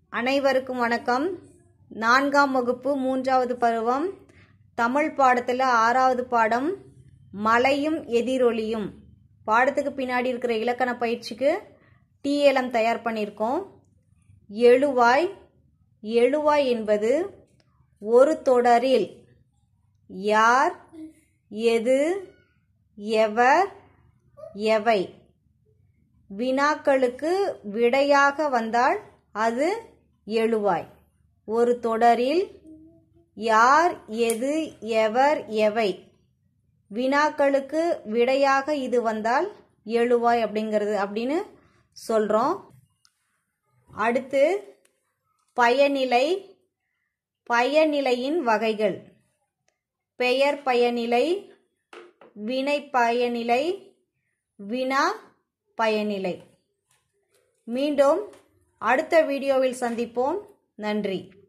அனைவருக்கும் வணக்கம் நான்காம் வகுப்பு மூன்றாவது பருவம் தமிழ் பாடத்தில் ஆறாவது பாடம் மலையும் எதிரொலியும் பாடத்துக்கு பின்னாடி இருக்கிற இலக்கண பயிற்சிக்கு டிஎல்எம் தயார் பண்ணியிருக்கோம் எழுவாய் எழுவாய் என்பது ஒரு தொடரில் யார் எது எவர் எவை வினாக்களுக்கு விடையாக வந்தால் அது எழுவாய் ஒரு தொடரில் யார் எது எவர் எவை வினாக்களுக்கு விடையாக இது வந்தால் எழுவாய் அப்படிங்கிறது அப்படின்னு சொல்கிறோம் அடுத்து பயனிலை பயனிலையின் வகைகள் பெயர் பயனிலை வினை பயனிலை வினா பயனிலை மீண்டும் அடுத்த வீடியோவில் சந்திப்போம் நன்றி